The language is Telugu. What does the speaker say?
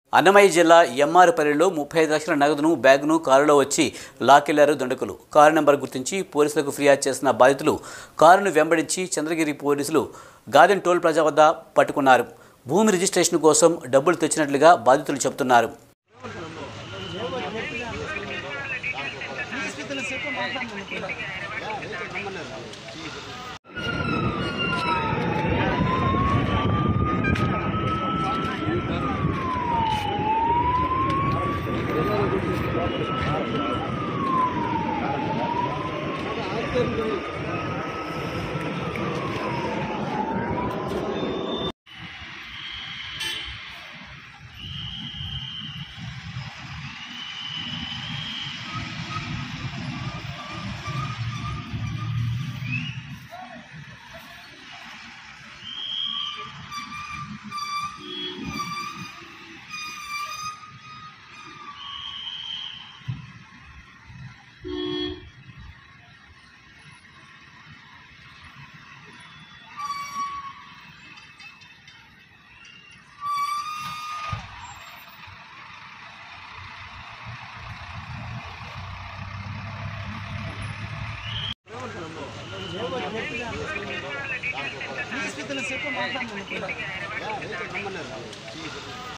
అన్నమయ్య జిల్లా ఎమ్మారుపల్లిలో ముప్పై ఐదు లక్షల నగదును బ్యాగును కారులో వచ్చి లాకెళ్లారు దండకులు కారు నెంబర్ గుర్తించి పోలీసులకు ఫిర్యాదు చేసిన బాధితులు కారును వెంబడించి చంద్రగిరి పోలీసులు గాదెన్ టోల్ ప్లాజా వద్ద పట్టుకున్నారు భూమి రిజిస్ట్రేషన్ కోసం డబ్బులు తెచ్చినట్లుగా బాధితులు చెబుతున్నారు